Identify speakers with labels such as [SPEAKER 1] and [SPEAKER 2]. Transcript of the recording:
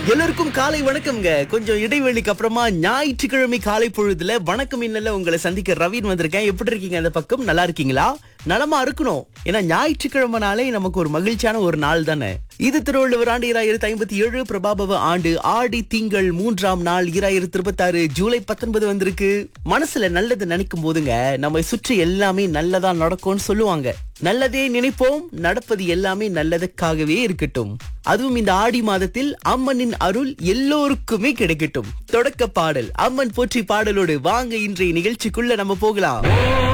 [SPEAKER 1] எல்லாருக்கும் காலை வணக்கம்ங்க கொஞ்சம் இடைவெளிக்கு அப்புறமா ஞாயிற்றுக்கிழமை காலை பொழுதுல வணக்கம் இன்னல உங்களை சந்திக்க ரவீன் வந்திருக்கேன் எப்படி இருக்கீங்க அந்த பக்கம் நல்லா இருக்கீங்களா நலமா இருக்கணும் ஏன்னா ஞாயிற்றுக்கிழமைனாலே நமக்கு ஒரு மகிழ்ச்சியான ஒரு நாள் தானே இது திருவள்ளுவர் ஆண்டு இராயிரத்தி ஐம்பத்தி ஏழு பிரபாபவ ஆண்டு ஆடி திங்கள் மூன்றாம் நாள் இராயிரத்தி இருபத்தி ஆறு ஜூலை பத்தொன்பது வந்திருக்கு மனசுல நல்லது நினைக்கும் போதுங்க நம்ம சுற்றி எல்லாமே நல்லதா நடக்கும்னு சொல்லுவாங்க நல்லதே நினைப்போம் நடப்பது எல்லாமே நல்லதுக்காகவே இருக்கட்டும் அதுவும் இந்த ஆடி மாதத்தில் அம்மனின் அருள் எல்லோருக்குமே கிடைக்கட்டும் தொடக்க பாடல் அம்மன் போற்றி பாடலோடு வாங்க இன்றைய நிகழ்ச்சிக்குள்ள நம்ம போகலாம்